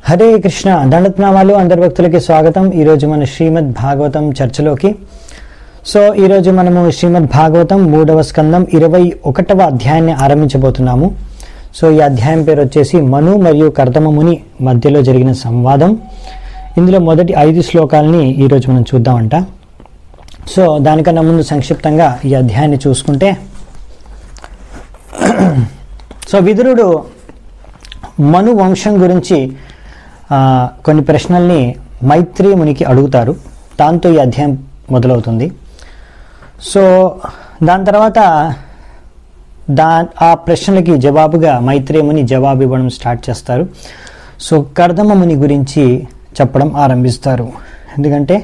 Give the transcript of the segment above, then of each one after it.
హరే కృష్ణ దండత్నామాలు అందరి భక్తులకి స్వాగతం ఈరోజు మన శ్రీమద్ భాగవతం చర్చలోకి సో ఈరోజు మనము శ్రీమద్ భాగవతం మూడవ స్కందం ఇరవై ఒకటవ అధ్యాయాన్ని ఆరంభించబోతున్నాము సో ఈ అధ్యాయం పేరు వచ్చేసి మను మరియు కర్దమ ముని మధ్యలో జరిగిన సంవాదం ఇందులో మొదటి ఐదు శ్లోకాలని ఈరోజు మనం చూద్దామంట సో దానికన్నా ముందు సంక్షిప్తంగా ఈ అధ్యాయాన్ని చూసుకుంటే సో విదురుడు మను వంశం గురించి ఆ, కొన్ని ప్రశ్నల్ని మైత్రి మునికి అడుగుతారు దాంతో ఈ అధ్యాయం మొదలవుతుంది సో దాని తర్వాత దా ఆ ప్రశ్నలకి జవాబుగా మైత్రేయ ముని జవాబు ఇవ్వడం స్టార్ట్ చేస్తారు సో కర్దమ ముని గురించి చెప్పడం ఆరంభిస్తారు ఎందుకంటే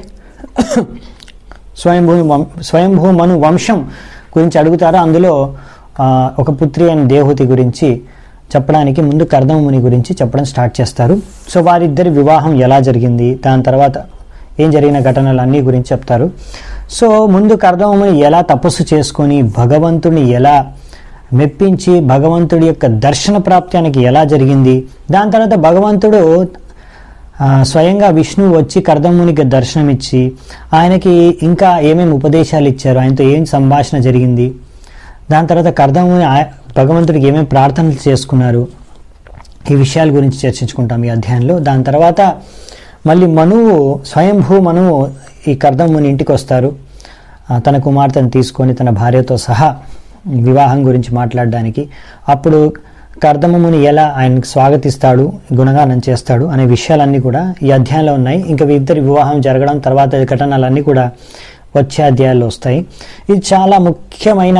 స్వయంభూ వం- స్వయంభూ మను వంశం గురించి అడుగుతారు అందులో ఆ, ఒక పుత్రి అయిన దేవహూతి గురించి చెప్పడానికి ముందు కర్దముని గురించి చెప్పడం స్టార్ట్ చేస్తారు సో వారిద్దరి వివాహం ఎలా జరిగింది దాని తర్వాత ఏం జరిగిన ఘటనలు అన్నీ గురించి చెప్తారు సో ముందు కర్దముని ఎలా తపస్సు చేసుకొని భగవంతుని ఎలా మెప్పించి భగవంతుడి యొక్క దర్శన ప్రాప్త్యానికి ఎలా జరిగింది దాని తర్వాత భగవంతుడు ఆ, స్వయంగా విష్ణువు వచ్చి కర్దమునికి దర్శనమిచ్చి ఆయనకి ఇంకా ఏమేమి ఉపదేశాలు ఇచ్చారు ఆయనతో ఏం సంభాషణ జరిగింది దాని తర్వాత కర్దముని ఆ- భగవంతుడికి ఏమేమి ప్రార్థనలు చేసుకున్నారు ఈ విషయాల గురించి చర్చించుకుంటాం ఈ అధ్యాయంలో దాని తర్వాత మళ్ళీ మనువు స్వయంభూ మనువు ఈ కర్దముని ఇంటికి వస్తారు ఆ, తన కుమార్తెను తీసుకొని తన భార్యతో సహా వివాహం గురించి మాట్లాడడానికి అప్పుడు కర్దమముని ఎలా ఆయనకు స్వాగతిస్తాడు గుణగానం చేస్తాడు అనే విషయాలన్నీ కూడా ఈ అధ్యాయంలో ఉన్నాయి ఇంకా ఇద్దరి వివాహం జరగడం తర్వాత ఘటనలన్నీ కూడా వచ్చే అధ్యాయాల్లో వస్తాయి ఇది చాలా ముఖ్యమైన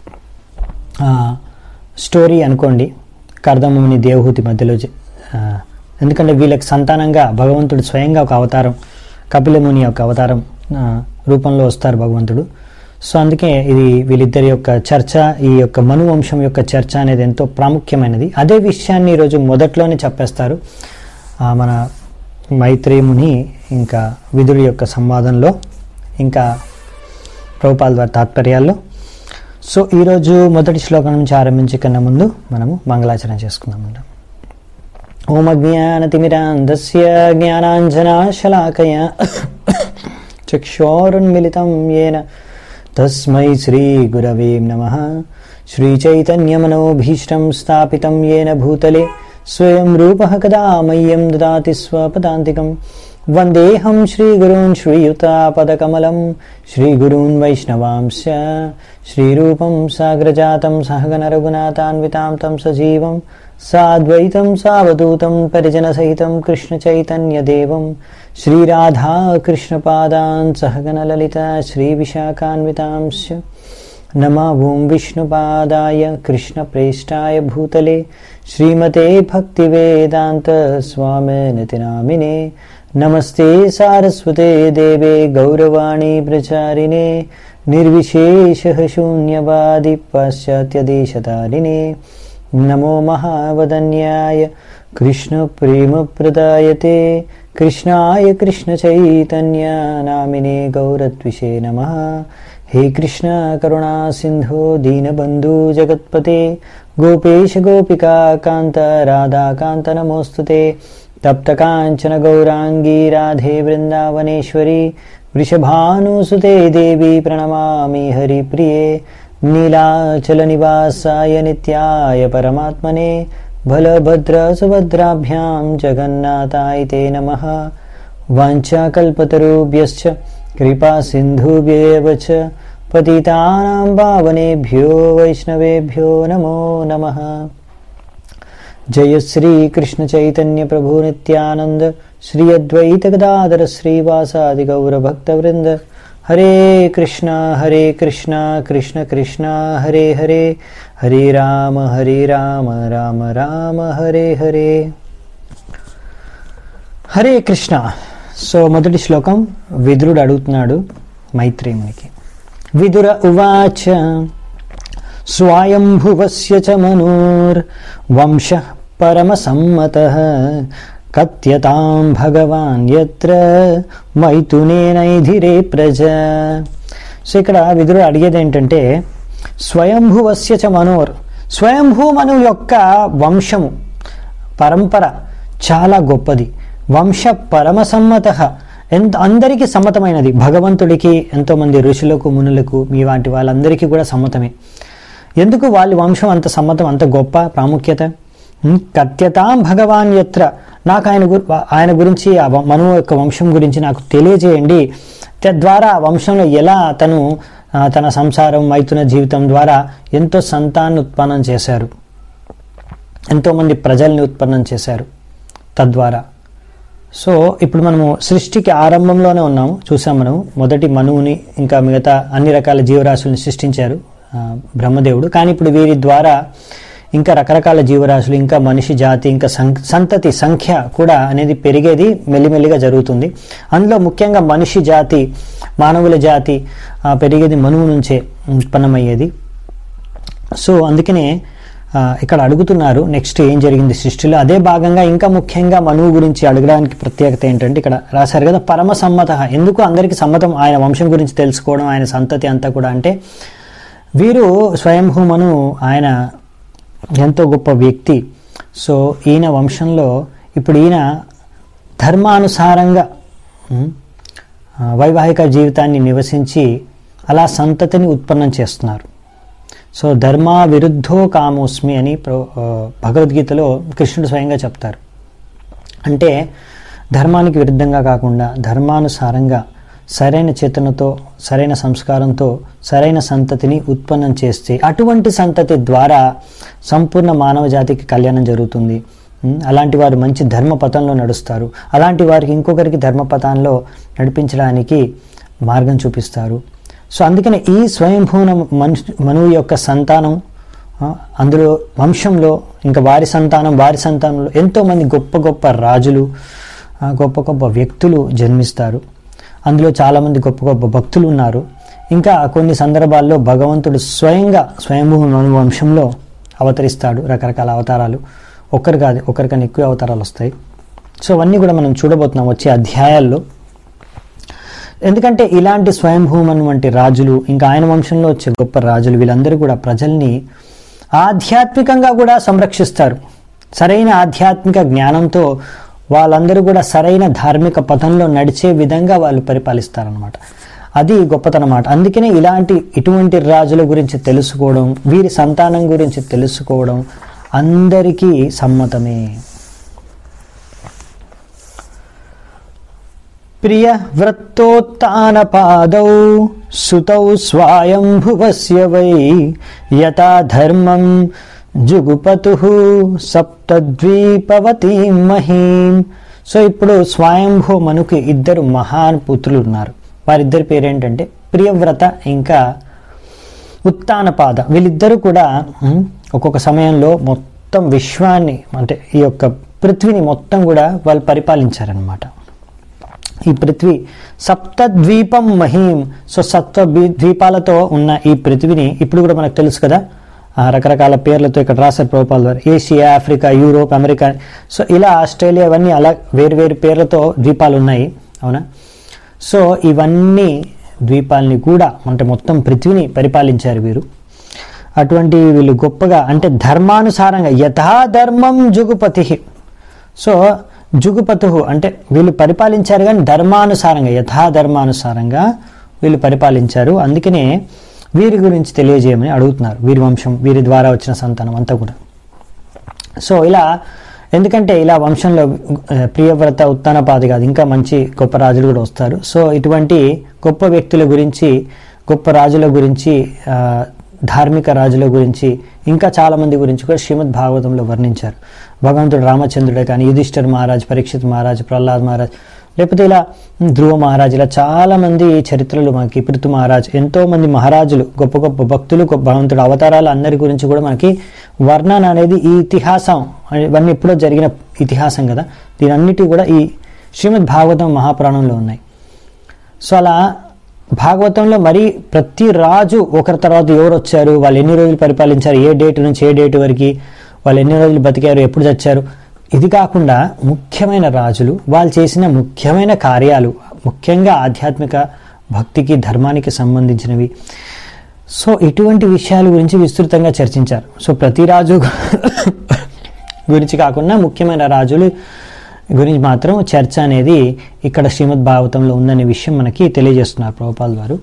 ఆ, స్టోరీ అనుకోండి కర్దముని దేవహూతి మధ్యలో జ- ఆ, ఎందుకంటే వీళ్ళకి సంతానంగా భగవంతుడు స్వయంగా ఒక అవతారం కపిలముని యొక్క అవతారం ఆ, రూపంలో వస్తారు భగవంతుడు సో అందుకే ఇది వీళ్ళిద్దరి యొక్క చర్చ ఈ యొక్క మను వంశం యొక్క చర్చ అనేది ఎంతో ప్రాముఖ్యమైనది అదే విషయాన్ని ఈరోజు మొదట్లోనే చెప్పేస్తారు ఆ, మన మైత్రేముని ఇంకా విదుడి యొక్క సంవాదంలో ఇంకా ప్రభుపాల్ వారి తాత్పర్యాల్లో సో ఈరోజు మొదటి శ్లోకం నుంచి ఆరంభించే కన్నా ముందు మనము మంగళాచరణ చేసుకుందామంట ఓం అజ్ఞానతిమిరాంధస్య జ్ఞానాంజనాశలాకయ చక్షోరున్మిలితం येन తస్మై శ్రీగురవే నమ శ్రీచైతన్యమనోభీష్టం స్థాపితం येन భూతలే స్వయం రూపः కదా మह्यं దదాతి స్వపదాంతికం వందేహం శ్రీగురూన్ శ్రీయుతాపదకమలం శ్రీగురూన్ వైష్ణవాంశ శ్రీరూపం సాగ్రజాతం సహగనరఘునాథాన్వితాం తం సజీవం సాద్వైతం సావధూతం పరిజనసహితం కృష్ణచైతన్యదేవం శ్రీరాధా కృష్ణపాదాన్ సహగనలలిత శ్రీవిశాఖాన్వితాంశ నమ ఓం విష్ణుపాదాయ కృష్ణప్రేష్టాయ భూతలే శ్రీమతే భక్తివేదాంత స్వామినతి నామినే నమస్తే సారస్వతే దేవే గౌరవాణి ప్రచారిణే నిర్విశేష శూన్యవాది పాశ్చాత్యదేశతారిణే నమో మహావదన్యాయ కృష్ణప్రేమప్రదాయతే కృష్ణాయ కృష్ణచైతన్య నామినే గౌరద్విషే నమ హే కృష్ణ కరుణా సింధో దీనబంధు జగత్పతే గోపేశ గోపికా కాంత రాధాకాంత నమోస్తుతే తప్త కాంచన గౌరాంగీ రాధే వృందావనేశ్వరి వృషభానుసుతే దేవి ప్రణమామి హరిప్రియే నీలాచల నివాసాయ నిత్యాయ పరమాత్మనే బలభద్ర సుభద్రాభ్యాం జగన్నాథాయ తే నమః వాంఛాకల్పతరుభ్యశ్చ కృపా సింధుభ్యేవ చ పతితానాం పావనేభ్యో వైష్ణవేభ్యో నమో నమః జయ శ్రీ కృష్ణ చైతన్య ప్రభు నిత్యానంద శ్రీ అద్వైత గదాధర శ్రీవాసాది గౌర భక్త వృంద హరే కృష్ణ హరే కృష్ణ కృష్ణ కృష్ణ హరే హరే హరే రామ హరే రామ రామ రామ హరే హరే హరే కృష్ణ సో మొదటి శ్లోకం విదురుడు అడుగుతున్నాడు మైత్రేయునికి విదుర ఉవాచ స్వయంభువస్య చ మనోర్ వంశ పరమసమ్మత కత్యతాం భగవాన్ యత్ర మైథునేనైధిరే ప్రజ సో ఇక్కడ విదురుడు అడిగేది ఏంటంటే స్వయంభువస్య చ మనోర్ స్వయంభూ మను యొక్క వంశము పరంపర చాలా గొప్పది వంశ పరమసమ్మత ఎంత అందరికీ సమ్మతమైనది భగవంతుడికి ఎంతోమంది ఋషులకు మునులకు మీ వంటి వాళ్ళందరికీ కూడా సమ్మతమే ఎందుకు వాళ్ళ వంశం అంత సమ్మతం అంత గొప్ప ప్రాముఖ్యత ఉమ్, కథ్యతాం భగవాన్ యత్ర నాకు ఆయన గురి ఆయన గురించి ఆ వ- మనువు యొక్క వంశం గురించి నాకు తెలియజేయండి తద్వారా ఆ వంశంలో ఎలా తను ఆ, తన సంసారం మైథున జీవితం ద్వారా ఎంతో సంతాన్ని ఉత్పన్నం చేశారు ఎంతోమంది ప్రజల్ని ఉత్పన్నం చేశారు తద్వారా సో ఇప్పుడు మనము సృష్టికి ఆరంభంలోనే ఉన్నాము చూసాం మనం మొదటి మనువుని ఇంకా మిగతా అన్ని రకాల జీవరాశుల్ని సృష్టించారు ఆ, బ్రహ్మదేవుడు కానీ ఇప్పుడు వీరి ద్వారా ఇంకా రకరకాల జీవరాశులు ఇంకా మనిషి జాతి ఇంకా సం- సంతతి సంఖ్య కూడా అనేది పెరిగేది మెల్లిమెల్లిగా జరుగుతుంది అందులో ముఖ్యంగా మనిషి జాతి మానవుల జాతి ఆ, పెరిగేది మనువు నుంచే ఉత్పన్నమయ్యేది సో అందుకనే ఆ, ఇక్కడ అడుగుతున్నారు నెక్స్ట్ ఏం జరిగింది సృష్టిలో అదే భాగంగా ఇంకా ముఖ్యంగా మనువు గురించి అడగడానికి ప్రత్యేకత ఏంటంటే ఇక్కడ రాశారు కదా పరమ సమ్మత ఎందుకు అందరికీ సమ్మతం ఆయన వంశం గురించి తెలుసుకోవడం ఆయన సంతతి అంతా కూడా అంటే వీరు స్వయంభూమను ఆయన ఎంతో గొప్ప వ్యక్తి సో ఈయన వంశంలో ఇప్పుడు ఈయన ధర్మానుసారంగా ఉమ్, ఆ, వైవాహిక జీవితాన్ని నివసించి అలా సంతతిని ఉత్పన్నం చేస్తున్నారు సో ధర్మ విరుద్ధో కామోస్మి అని ప్రో- ఆ, భగవద్గీతలో కృష్ణుడు స్వయంగా చెప్తారు అంటే ధర్మానికి విరుద్ధంగా కాకుండా ధర్మానుసారంగా సరైన చేతనతో సరైన సంస్కారంతో సరైన సంతతిని ఉత్పన్నం చేస్తే అటువంటి సంతతి ద్వారా సంపూర్ణ మానవ జాతికి కళ్యాణం జరుగుతుంది ఉమ్, అలాంటి వారు మంచి ధర్మపథంలో నడుస్తారు అలాంటి వారికి ఇంకొకరికి ధర్మపథంలో నడిపించడానికి మార్గం చూపిస్తారు సో అందుకనే ఈ స్వయంభూన మనుషు మనువు యొక్క సంతానం ఆ, అందులో వంశంలో ఇంకా వారి సంతానం వారి సంతానంలో ఎంతోమంది గొప్ప గొప్ప రాజులు ఆ, గొప్ప గొప్ప వ్యక్తులు జన్మిస్తారు అందులో చాలామంది గొప్ప గొప్ప భక్తులు ఉన్నారు ఇంకా కొన్ని సందర్భాల్లో భగవంతుడు స్వయంగా స్వయంభూ మను వంశంలో అవతరిస్తాడు రకరకాల అవతారాలు ఒక్కరు కాదు ఒకరికన్నా ఎక్కువ అవతారాలు వస్తాయి సో అవన్నీ కూడా మనం చూడబోతున్నాం వచ్చే అధ్యాయాల్లో ఎందుకంటే ఇలాంటి స్వయంభూమన్ వంటి రాజులు ఇంకా ఆయన వంశంలో వచ్చే గొప్ప రాజులు వీళ్ళందరూ కూడా ప్రజల్ని ఆధ్యాత్మికంగా కూడా సంరక్షిస్తారు సరైన ఆధ్యాత్మిక జ్ఞానంతో వాళ్ళందరూ కూడా సరైన ధార్మిక పథంలో నడిచే విధంగా వాళ్ళు పరిపాలిస్తారనమాట అది గొప్పతనమాట అందుకనే ఇలాంటి ఇటువంటి రాజుల గురించి తెలుసుకోవడం వీరి సంతానం గురించి తెలుసుకోవడం అందరికీ సమ్మతమే ప్రియ వృత్తోత్నపాదౌ సుతౌ స్వాయంభువస్య వై యథా ధర్మం జుగుపతు సప్తద్వీపవతీం మహీం సో ఇప్పుడు స్వయంభూ మనుకి ఇద్దరు మహాన్ పుత్రులు ఉన్నారు వారిద్దరి పేరేంటంటే ప్రియవ్రత ఇంకా ఉత్తానపాద వీళ్ళిద్దరూ కూడా ఉమ్, ఒక్కొక్క సమయంలో మొత్తం విశ్వాన్ని అంటే ఈ యొక్క పృథ్వీని మొత్తం కూడా వాళ్ళు పరిపాలించారనమాట ఈ పృథ్వీ సప్తద్వీపం మహీం సో సప్త ద్వీ- ద్వీపాలతో ఉన్న ఈ పృథ్వీని ఇప్పుడు కూడా మనకు తెలుసు కదా ఆ రకరకాల పేర్లతో ఇక్కడ రాశారు ప్రభుపాల ద్వారా Asia Africa Europe America so ఇలా ఆస్ట్రేలియా ఇవన్నీ అలా వేరు వేరు పేర్లతో ద్వీపాలు ఉన్నాయి అవునా సో ఇవన్నీ ద్వీపాలని కూడా అంటే మొత్తం పృథ్వీని పరిపాలించారు వీరు అటువంటి వీళ్ళు గొప్పగా అంటే ధర్మానుసారంగా యథాధర్మం జుగుపతి సో జుగుపతు అంటే వీళ్ళు పరిపాలించారు కానీ ధర్మానుసారంగా యథాధర్మానుసారంగా వీళ్ళు పరిపాలించారు అందుకనే వీరి గురించి తెలియజేయమని అడుగుతున్నారు వీరి వంశం వీరి ద్వారా వచ్చిన సంతానం అంతా కూడా సో ఇలా ఎందుకంటే ఇలా వంశంలో ఆ, ప్రియవ్రత ఉత్తానపాది కాదు ఇంకా మంచి గొప్ప రాజులు కూడా వస్తారు సో ఇటువంటి గొప్ప వ్యక్తుల గురించి గొప్ప రాజుల గురించి ఆ, ధార్మిక రాజుల గురించి ఇంకా చాలా మంది గురించి కూడా శ్రీమద్ భాగవతంలో వర్ణించారు భగవంతుడు రామచంద్రుడే కానీ యుధిష్ఠర్ మహారాజ్ పరీక్షిత్ మహారాజ్ ప్రహ్లాద్ మహారాజ్ లేకపోతే ఇలా ధ్రువ మహారాజ్ ఇలా చాలా మంది చరిత్రలు మనకి పృథు మహారాజ్ ఎంతో మంది మహారాజులు గొప్ప గొప్ప భక్తులు గొప్ప భగవంతుడు అవతారాలు అందరి గురించి కూడా మనకి వర్ణన అనేది ఈ ఇతిహాసం ఇవన్నీ ఎప్పుడో జరిగిన ఇతిహాసం కదా దీని అన్నిటి కూడా ఈ శ్రీమద్ భాగవతం మహాపురాణంలో ఉన్నాయి సో అలా భాగవతంలో మరి ప్రతి రాజు ఒకరి తర్వాత ఎవరు వచ్చారు వాళ్ళు ఎన్ని రోజులు పరిపాలించారు ఏ డేట్ నుంచి ఏ డేట్ వరకు వాళ్ళు ఎన్ని రోజులు బతికారు ఎప్పుడు చచ్చారు ఇది కాకుండా ముఖ్యమైన రాజులు వాళ్ళు చేసిన ముఖ్యమైన కార్యాలు ముఖ్యంగా ఆధ్యాత్మిక భక్తికి ధర్మానికి సంబంధించినవి సో ఇటువంటి విషయాల గురించి విస్తృతంగా చర్చించారు సో ప్రతి రాజు గురించి కాకుండా ముఖ్యమైన రాజులు గురించి మాత్రం చర్చ అనేది ఇక్కడ శ్రీమద్ భాగవతంలో ఉందనే విషయం మనకి తెలియజేస్తున్నారు ప్రభుపాల్ వారు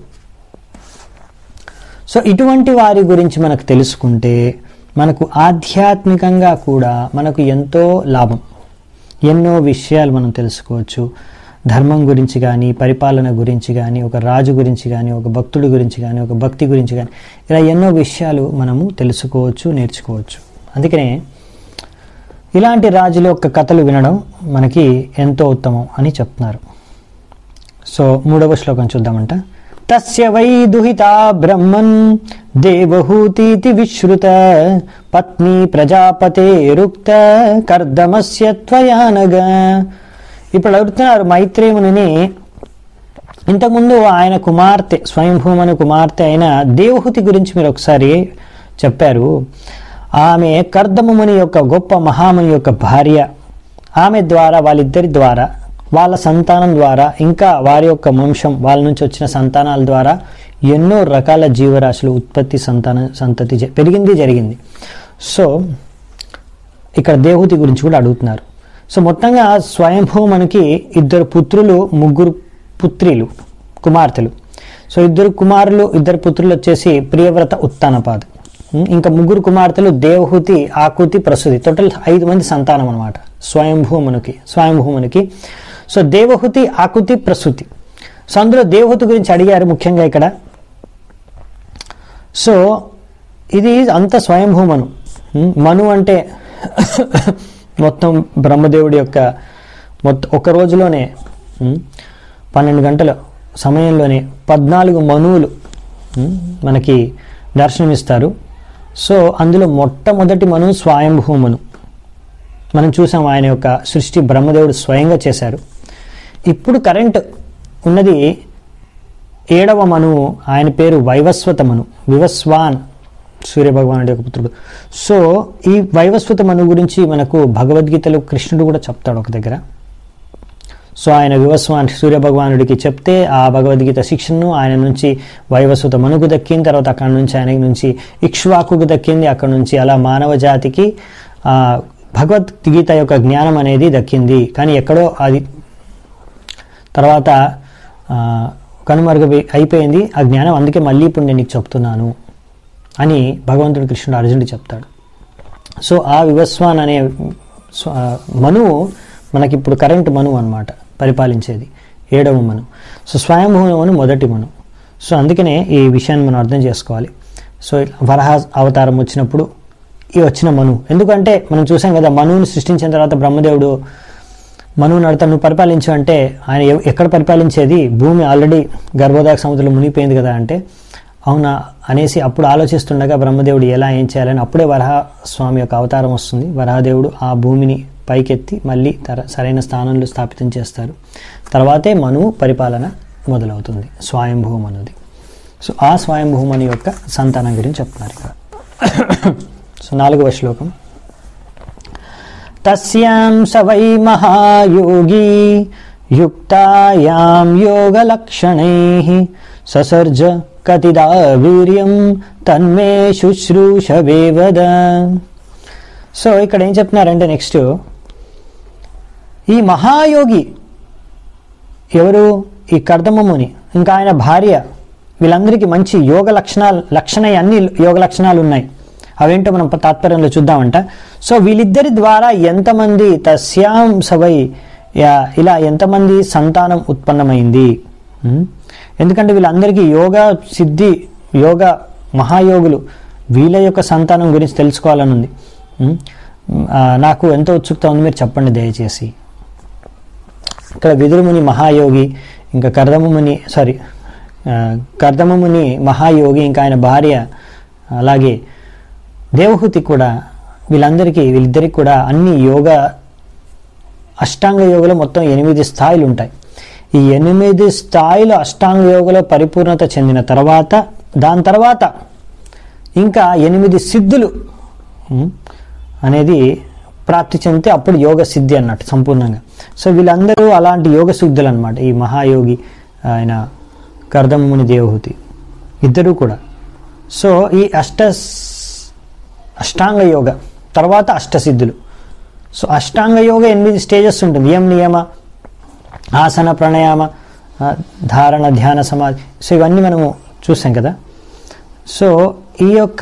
సో ఇటువంటి వారి గురించి మనకు తెలుసుకుంటే మనకు ఆధ్యాత్మికంగా కూడా మనకు ఎంతో లాభం ఎన్నో విషయాలు మనం తెలుసుకోవచ్చు ధర్మం గురించి కానీ పరిపాలన గురించి కానీ ఒక రాజు గురించి కానీ ఒక భక్తుడి గురించి కానీ ఒక భక్తి గురించి కానీ ఇలా ఎన్నో విషయాలు మనము తెలుసుకోవచ్చు నేర్చుకోవచ్చు అందుకనే ఇలాంటి రాజుల యొక్క కథలు వినడం మనకి ఎంతో ఉత్తమం అని చెప్తున్నారు సో మూడవ శ్లోకం చూద్దామంట తస్య వై దుహితా బ్రహ్మన్ దేవహూతీతి విశ్రుత పత్ని ప్రజాపతేరుక్త కర్దమస్య త్వయానగా ఇప్పుడు అడుగుతున్నారు మైత్రేయుని ఇంతకుముందు ఆయన కుమార్తె స్వయంభూమను కుమార్తె అయిన దేవహూతి గురించి మీరు ఒకసారి చెప్పారు ఆమె కర్దముని యొక్క గొప్ప మహాముని యొక్క భార్య ఆమె ద్వారా వాళ్ళిద్దరి ద్వారా వాళ్ళ సంతానం ద్వారా ఇంకా వారి యొక్క వంశం వాళ్ళ నుంచి వచ్చిన సంతానాల ద్వారా ఎన్నో రకాల జీవరాశులు ఉత్పత్తి సంతాన సంతతి జ- పెరిగింది జరిగింది సో ఇక్కడ దేవహూతి గురించి కూడా అడుగుతున్నారు సో మొత్తంగా స్వయంభూ మనకి ఇద్దరు పుత్రులు ముగ్గురు పుత్రిలు కుమార్తెలు సో ఇద్దరు కుమారులు ఇద్దరు పుత్రులు వచ్చేసి ప్రియవ్రత ఉత్తానపాద ఉం, ఇంకా ముగ్గురు కుమార్తెలు దేవహూతి ఆకుతి ప్రసూతి టోటల్ ఐదు మంది సంతానం అనమాట స్వయంభూమునికి స్వయంభూమునికి సో దేవహూతి ఆకుతి ప్రసూతి సో అందులో దేవహూతి గురించి అడిగారు ముఖ్యంగా ఇక్కడ సో ఇది అంత స్వయంభూమను ఉం, మను అంటే మొత్తం బ్రహ్మదేవుడి యొక్క మొత్తం ఒక రోజులోనే ఉం, పన్నెండు గంటల సమయంలోనే పద్నాలుగు మనువులు ఉం, మనకి దర్శనమిస్తారు సో అందులో మొట్టమొదటి మనువు స్వయంభూమను మనం చూసాం ఆయన యొక్క సృష్టి బ్రహ్మదేవుడు స్వయంగా చేశారు ఇప్పుడు కరెంట్ ఉన్నది ఏడవ మనువు ఆయన పేరు వైవస్వత మను వివస్వాన్ సూర్యభగవానుడి యొక్క పుత్రుడు సో ఈ వైవస్వత మను గురించి మనకు భగవద్గీతలో కృష్ణుడు కూడా చెప్తాడు ఒక దగ్గర సో ఆయన వివస్వాన్ సూర్యభగవానుడికి చెప్తే ఆ భగవద్గీత శిక్షను ఆయన నుంచి వైవస్వత మనుకు దక్కింది తర్వాత అక్కడ నుంచి ఆయన నుంచి ఇక్ష్వాకుకు దక్కింది అక్కడ నుంచి అలా మానవ జాతికి ఆ, భగవద్గీత యొక్క జ్ఞానం అనేది దక్కింది కానీ ఎక్కడో అది తర్వాత ఆ, కనుమరుగు అయిపోయింది ఆ జ్ఞానం అందుకే మళ్ళీ ఇప్పుడు నేను నీకు చెప్తున్నాను అని భగవంతుడు కృష్ణుడు అర్జునుడు చెప్తాడు సో ఆ వివస్వాన్ అనే స్వ- ఆ, మనువు మనకి ఇప్పుడు కరెంట్ మనువు అన్నమాట పరిపాలించేది ఏడవ మను సో స్వయంభూ మను మొదటి మను సో అందుకనే ఈ విషయాన్ని మనం అర్థం చేసుకోవాలి సో వరహ అవతారం వచ్చినప్పుడు ఈ వచ్చిన మను ఎందుకంటే మనం చూసాం కదా మనువుని సృష్టించిన తర్వాత బ్రహ్మదేవుడు మనువు నడత నువ్వు పరిపాలించు అంటే ఆయన ఎవ- ఎక్కడ పరిపాలించేది భూమి ఆల్రెడీ గర్భోదాక సముద్రంలో మునిగిపోయింది కదా అంటే అవునా అనేసి అప్పుడు ఆలోచిస్తుండగా బ్రహ్మదేవుడు ఎలా ఏం చేయాలని అప్పుడే వరహ స్వామి యొక్క అవతారం వస్తుంది వరహదేవుడు ఆ భూమిని పైకెత్తి మళ్ళీ తర సరైన స్థానంలో స్థాపితం చేస్తారు తర్వాతే మనువు పరిపాలన మొదలవుతుంది స్వయంభూ మనుది సో ఆ స్వయంభూమని యొక్క సంతానం గురించి చెప్తున్నారు ఇక్కడ సో నాలుగవ శ్లోకం తస్యాం స వై మహాయోగి యుక్తాయాం యోగలక్షణైః ససర్జ కతిదా వీర్యం తన్మే శుశ్రూషవే వద సో ఇక్కడ ఏం చెప్తున్నారంటే నెక్స్ట్ ఈ మహాయోగి ఎవరు ఈ కర్దమముని ఇంకా ఆయన భార్య వీళ్ళందరికీ మంచి యోగ లక్షణాలు లక్షణ అన్ని యోగ లక్షణాలు ఉన్నాయి అవేంటో మనం తాత్పర్యంలో చూద్దామంట సో వీళ్ళిద్దరి ద్వారా ఎంతమంది తస్యాం సవై యా- ఇలా ఎంతమంది సంతానం ఉత్పన్నమైంది ఉం? ఎందుకంటే వీళ్ళందరికీ యోగ సిద్ధి యోగ మహాయోగులు వీళ్ళ యొక్క సంతానం గురించి తెలుసుకోవాలని ఉంది ఉం? ఆ, నాకు ఎంతో ఉత్సుకత ఉంది మీరు చెప్పండి దయచేసి ఇక్కడ విదురుముని మహాయోగి ఇంకా కర్దమముని సారీ కర్దమముని మహాయోగి ఇంకా ఆయన భార్య అలాగే దేవహూతి కూడా వీళ్ళందరికీ వీళ్ళిద్దరికి కూడా అన్ని యోగ అష్టాంగ యోగలో మొత్తం ఎనిమిది స్థాయిలు ఉంటాయి ఈ ఎనిమిది స్థాయిలు అష్టాంగ యోగలో పరిపూర్ణత చెందిన తర్వాత దాని తర్వాత ఇంకా ఎనిమిది సిద్ధులు ఉం, అనేది ప్రాప్తి చెందితే అప్పుడు యోగ సిద్ధి అన్నట్టు సంపూర్ణంగా సో వీళ్ళందరూ అలాంటి యోగ సిద్ధులు అనమాట ఈ మహాయోగి ఆయన కర్దముని దేవహూతి ఇద్దరూ కూడా సో ఈ అష్ట అష్టాంగ యోగ తర్వాత అష్టసిద్ధులు సో అష్టాంగ యోగ ఎనిమిది స్టేజెస్ ఉంటుంది యమ నియమ ఆసన ప్రాణాయామ ఆ, ధారణ ధ్యాన సమాధి సో ఇవన్నీ మనము చూసాం కదా సో ఈ యొక్క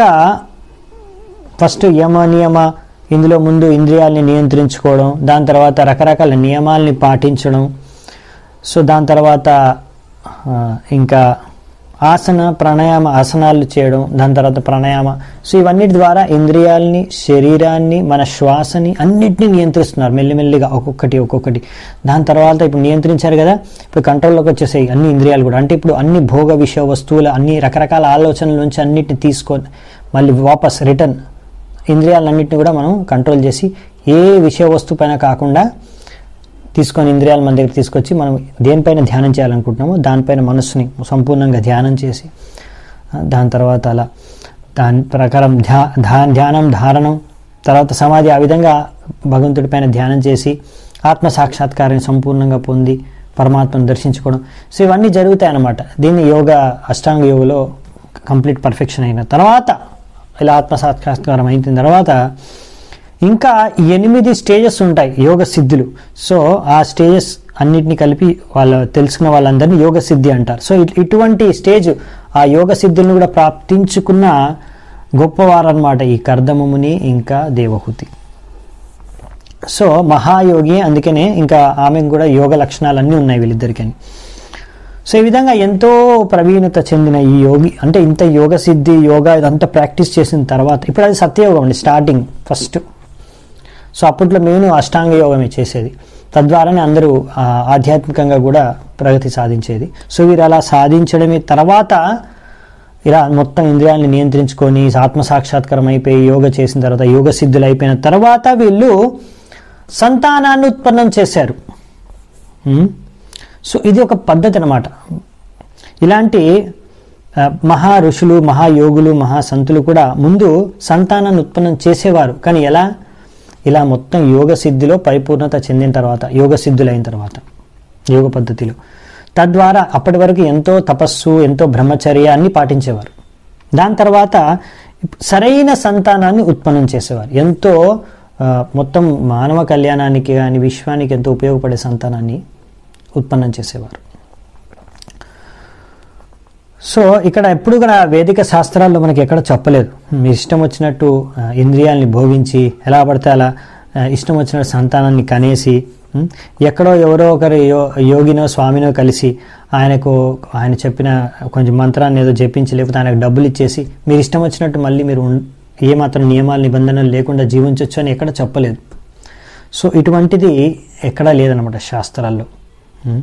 ఫస్ట్ యమ నియమ ఇందులో ముందు ఇంద్రియాలని నియంత్రించుకోవడం దాని తర్వాత రకరకాల నియమాల్ని పాటించడం సో దాని తర్వాత ఆ, ఇంకా ఆసన ప్రాణాయామ ఆసనాలు చేయడం దాని తర్వాత ప్రాణాయామ సో ఇవన్నిటి ద్వారా ఇంద్రియాలని శరీరాన్ని మన శ్వాసని అన్నిటినీ నియంత్రిస్తున్నారు మెల్లిమెల్లిగా ఒక్కొక్కటి ఒక్కొక్కటి దాని తర్వాత ఇప్పుడు నియంత్రించారు కదా ఇప్పుడు కంట్రోల్లోకి వచ్చేసాయి అన్ని ఇంద్రియాలు కూడా అంటే ఇప్పుడు అన్ని భోగ విషయ వస్తువులు అన్ని రకరకాల ఆలోచనల నుంచి అన్నిటిని తీసుకొని మళ్ళీ వాపస్ రిటర్న్ ఇంద్రియాలన్నింటినీ కూడా మనం కంట్రోల్ చేసి ఏ విషయ వస్తువు పైన కాకుండా తీసుకొని ఇంద్రియాల మన దగ్గర తీసుకొచ్చి మనం దేనిపైన ధ్యానం చేయాలనుకుంటున్నామో దానిపైన మనస్సుని సంపూర్ణంగా ధ్యానం చేసి ఆ, దాని తర్వాత అలా దాని ప్రకారం ధ్యా ధ్యా- ధ్యానం ధారణం తర్వాత సమాధి ఆ విధంగా భగవంతుడి పైన ధ్యానం చేసి ఆత్మ సాక్షాత్కారాన్ని సంపూర్ణంగా పొంది పరమాత్మను దర్శించుకోవడం సో ఇవన్నీ జరుగుతాయి అన్నమాట దీన్ని యోగా అష్టాంగ యోగలో కంప్లీట్ పర్ఫెక్షన్ అయిన తర్వాత ఇలా ఆత్మ సాక్షాత్కారం అయిన తర్వాత ఇంకా ఎనిమిది స్టేజెస్ ఉంటాయి యోగ సిద్ధులు సో ఆ స్టేజెస్ అన్నిటిని కలిపి వాళ్ళ తెలుసుకున్న వాళ్ళందరినీ యోగ సిద్ధి అంటారు సో ఇట్- ఇటువంటి స్టేజ్ ఆ యోగ సిద్ధులను కూడా ప్రాప్తించుకున్న గొప్పవారన్నమాట ఈ కర్దమముని ఇంకా దేవహూతి సో మహాయోగి అందుకనే ఇంకా ఆమెకు కూడా యోగ లక్షణాలన్నీ ఉన్నాయి వీళ్ళిద్దరికని సో ఈ విధంగా ఎంతో ప్రవీణత చెందిన ఈ యోగి అంటే ఇంత యోగ సిద్ధి యోగా ఇదంతా ప్రాక్టీస్ చేసిన తర్వాత ఇప్పుడు అది సత్యయోగం అండి స్టార్టింగ్ ఫస్ట్ సో అప్పట్లో మెయిన్ అష్టాంగ యోగమే చేసేది తద్వారానే అందరూ ఆ, ఆధ్యాత్మికంగా కూడా ప్రగతి సాధించేది సో వీరు అలా సాధించడమే తర్వాత ఇలా మొత్తం ఇంద్రియాలను నియంత్రించుకొని ఆత్మ సాక్షాత్కారం అయిపోయి యోగ చేసిన తర్వాత యోగ సిద్ధులు అయిపోయిన తర్వాత వీళ్ళు సంతానాన్ని ఉత్పన్నం చేశారు ఉమ్. సో ఇది ఒక పద్ధతి అనమాట ఇలాంటి ఆ, మహా ఋషులు మహాయోగులు మహాసంతులు కూడా ముందు సంతానాన్ని ఉత్పన్నం చేసేవారు కానీ ఎలా ఇలా మొత్తం యోగ సిద్ధిలో పరిపూర్ణత చెందిన తర్వాత యోగ సిద్ధులైన తర్వాత యోగ పద్ధతిలో తద్వారా అప్పటి వరకు ఎంతో తపస్సు ఎంతో బ్రహ్మచర్య అన్ని పాటించేవారు దాని తర్వాత సరైన సంతానాన్ని ఉత్పన్నం చేసేవారు ఎంతో ఆ, మొత్తం మానవ కళ్యాణానికి కానీ విశ్వానికి ఎంతో ఉపయోగపడే సంతానాన్ని ఉత్పన్నం చేసేవారు సో ఇక్కడ ఎప్పుడు కూడా వేదిక శాస్త్రాల్లో మనకి ఎక్కడ చెప్పలేదు మీ ఇష్టం వచ్చినట్టు ఆ, ఇంద్రియాల్ని భోగించి ఎలా పడితే అలా ఆ, ఇష్టం వచ్చినట్టు సంతానాన్ని కనేసి ఉం, ఎక్కడో ఎవరో ఒకరు యో యోగినో స్వామినో కలిసి ఆయనకు ఆయన చెప్పిన కొంచెం మంత్రాన్ని ఏదో జపించి లేకపోతే ఆయనకు డబ్బులు ఇచ్చేసి మీరు ఇష్టం వచ్చినట్టు మళ్ళీ మీరు ఉన్- ఏమాత్రం నియమాలు నిబంధనలు లేకుండా జీవించవచ్చు అని ఎక్కడ చెప్పలేదు సో ఇటువంటిది ఎక్కడా లేదనమాట శాస్త్రాల్లో ఉం.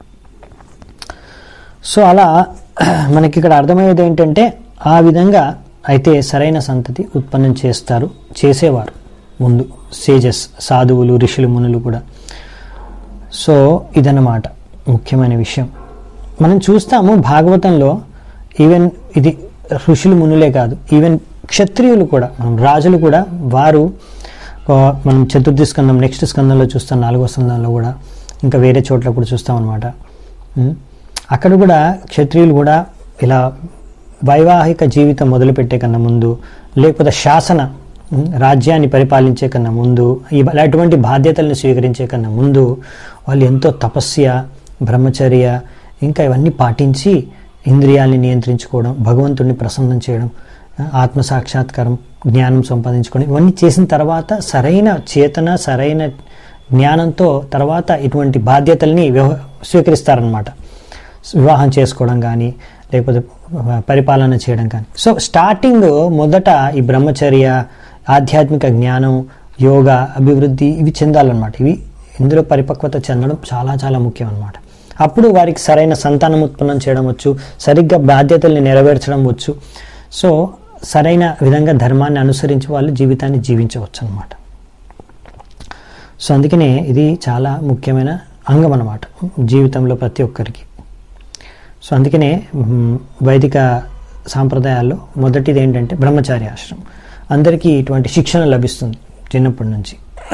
సో అలా మనకి ఇక్కడ అర్థమయ్యేది ఏంటంటే ఆ విధంగా అయితే సరైన సంతతి ఉత్పన్నం చేస్తారు చేసేవారు ముందు సేజస్ సాధువులు ఋషులు మునులు కూడా సో ఇదన్నమాట ముఖ్యమైన విషయం మనం చూస్తాము భాగవతంలో ఈవెన్ ఇది ఋషులు మునులే కాదు ఈవెన్ క్షత్రియులు కూడా మనం రాజులు కూడా వారు ఆ, మనం చతుర్థి స్కందం నెక్స్ట్ స్కందంలో చూస్తాం నాలుగో స్కందంలో కూడా ఇంకా వేరే చోట్ల కూడా చూస్తాం అనమాట అక్కడ కూడా క్షత్రియులు కూడా ఇలా వైవాహిక జీవితం మొదలుపెట్టే కన్నా ముందు లేకపోతే శాసన ఉం, రాజ్యాన్ని పరిపాలించే కన్నా ముందు ఈ అటువంటి బాధ్యతలను స్వీకరించే కన్నా ముందు వాళ్ళు ఎంతో తపస్య బ్రహ్మచర్య ఇంకా ఇవన్నీ పాటించి ఇంద్రియాల్ని నియంత్రించుకోవడం భగవంతుడిని ప్రసన్నం చేయడం ఆ, ఆత్మ సాక్షాత్కారం జ్ఞానం సంపాదించుకోవడం ఇవన్నీ చేసిన తర్వాత సరైన చేతన సరైన జ్ఞానంతో తర్వాత ఇటువంటి బాధ్యతల్ని వ్యవ స్వీకరిస్తారనమాట వివాహం చేసుకోవడం కానీ లేకపోతే పరిపాలన చేయడం కానీ సో స్టార్టింగ్ మొదట ఈ బ్రహ్మచర్య ఆధ్యాత్మిక జ్ఞానం యోగా అభివృద్ధి ఇవి చెందాలన్నమాట ఇవి ఇందులో పరిపక్వత చెందడం చాలా చాలా ముఖ్యం అన్నమాట అప్పుడు వారికి సరైన సంతానం ఉత్పన్నం చేయడం వచ్చు సరిగ్గా బాధ్యతల్ని నెరవేర్చడం వచ్చు సో సరైన విధంగా ధర్మాన్ని అనుసరించి వాళ్ళు జీవితాన్ని జీవించవచ్చు అన్నమాట సో అందుకనే ఇది చాలా ముఖ్యమైన అంగం అన్నమాట జీవితంలో ప్రతి ఒక్కరికి సో అందుకనే మ్, వైదిక సాంప్రదాయాల్లో మొదటిది ఏంటంటే బ్రహ్మచారి ఆశ్రమం అందరికీ ఇటువంటి శిక్షణ లభిస్తుంది చిన్నప్పటి నుంచి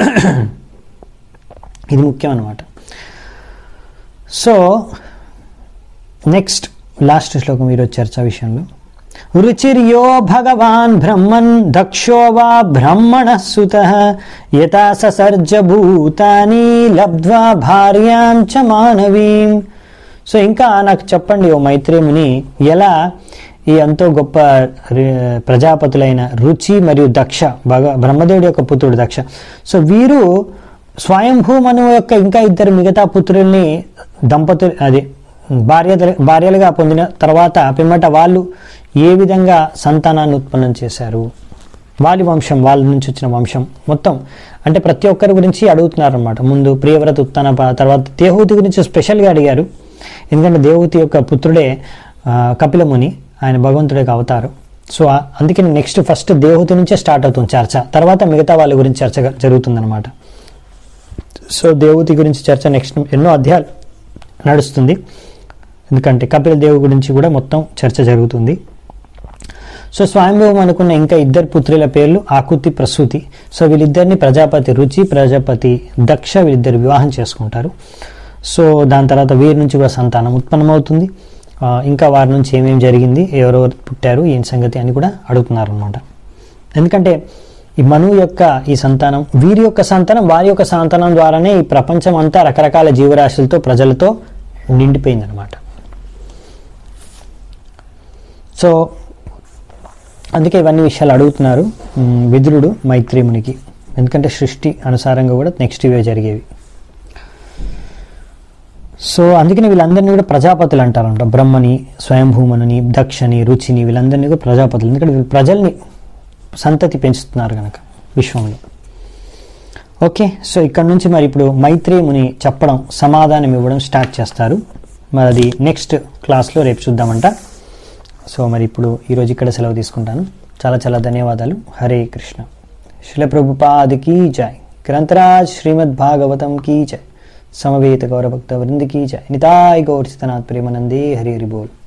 ఇది ముఖ్యం అన్నమాట సో నెక్స్ట్ లాస్ట్ శ్లోకం ఈరోజు చర్చా విషయంలో రుచిర్యో భగవాన్ బ్రహ్మన్ దక్షో వా బ్రహ్మణ సుత యథా ససర్జ భూతాని లబ్ధ్వా భార్యాం చ మానవీం సో ఇంకా నాకు చెప్పండి ఓ మైత్రేముని ఎలా ఈ ఎంతో గొప్ప రి- ప్రజాపతులైన రుచి మరియు దక్ష భగ బ్రహ్మదేవుడి యొక్క పుత్రుడు దక్ష సో వీరు స్వయంభూ మను యొక్క ఇంకా ఇద్దరు మిగతా పుత్రుల్ని దంపతులు అది భార్య భార్యలుగా పొందిన తర్వాత పిమ్మట వాళ్ళు ఏ విధంగా సంతానాన్ని ఉత్పన్నం చేశారు వాళ్ళ వంశం వాళ్ళ నుంచి వచ్చిన వంశం మొత్తం అంటే ప్రతి ఒక్కరి గురించి అడుగుతున్నారు అనమాట ముందు ప్రియవ్రత ఉత్తాన తర్వాత దేవహూతి గురించి స్పెషల్గా అడిగారు ఎందుకంటే దేవహూతి యొక్క పుత్రుడే ఆ, కపిలముని ఆయన భగవంతుడి యొక్క అవతారం సో ఆ- అందుకని నెక్స్ట్ ఫస్ట్ దేవహూతి నుంచే స్టార్ట్ అవుతుంది చర్చ తర్వాత మిగతా వాళ్ళ గురించి చర్చ జరుగుతుందన్నమాట సో దేవహూతి గురించి చర్చ నెక్స్ట్ ఎన్నో అధ్యాయాలు నడుస్తుంది ఎందుకంటే కపిల దేవు గురించి కూడా మొత్తం చర్చ జరుగుతుంది సో స్వామిభవం అనుకున్న ఇంకా ఇద్దరు పుత్రుల పేర్లు ఆకుతి ప్రసూతి సో వీళ్ళిద్దరిని ప్రజాపతి రుచి ప్రజాపతి దక్ష వీళ్ళిద్దరు వివాహం చేసుకుంటారు సో దాని తర్వాత వీరి నుంచి కూడా సంతానం ఉత్పన్నమవుతుంది ఆ, ఇంకా వారి నుంచి ఏమేమి జరిగింది ఎవరెవరు పుట్టారు ఏం సంగతి అని కూడా అడుగుతున్నారు అనమాట ఎందుకంటే ఈ మనువు యొక్క ఈ సంతానం వీరి యొక్క సంతానం వారి యొక్క సంతానం ద్వారానే ఈ ప్రపంచం అంతా రకరకాల జీవరాశులతో ప్రజలతో నిండిపోయిందనమాట సో అందుకే ఇవన్నీ విషయాలు అడుగుతున్నారు ఉమ్, విదురుడు మైత్రేమునికి ఎందుకంటే సృష్టి అనుసారంగా కూడా నెక్స్ట్ ఇవే జరిగేవి సో అందుకని వీళ్ళందరినీ కూడా ప్రజాపతులు అంటారంట బ్రహ్మని స్వయంభూమనుని దక్షని రుచిని వీళ్ళందరినీ కూడా ప్రజాపతులు ఎందుకంటే వీళ్ళు ప్రజల్ని సంతతి పెంచుతున్నారు కనుక విశ్వంలో ఓకే సో ఇక్కడ నుంచి మరి ఇప్పుడు మైత్రేముని చెప్పడం సమాధానం ఇవ్వడం స్టార్ట్ చేస్తారు మరి అది నెక్స్ట్ క్లాస్లో రేపు చూద్దామంట సో మరి ఇప్పుడు ఈరోజు ఇక్కడ సెలవు తీసుకుంటాను చాలా చాలా ధన్యవాదాలు హరే కృష్ణ శిల ప్రభుపాద్ కీ జై గ్రంథరాజ్ శ్రీమద్ భాగవతం కీ జై సమవేత గౌరభక్త వృంద కీ జై నితాయ్ గౌర్ సితనాథ్ ప్రేమనందే హరి హరి బోల్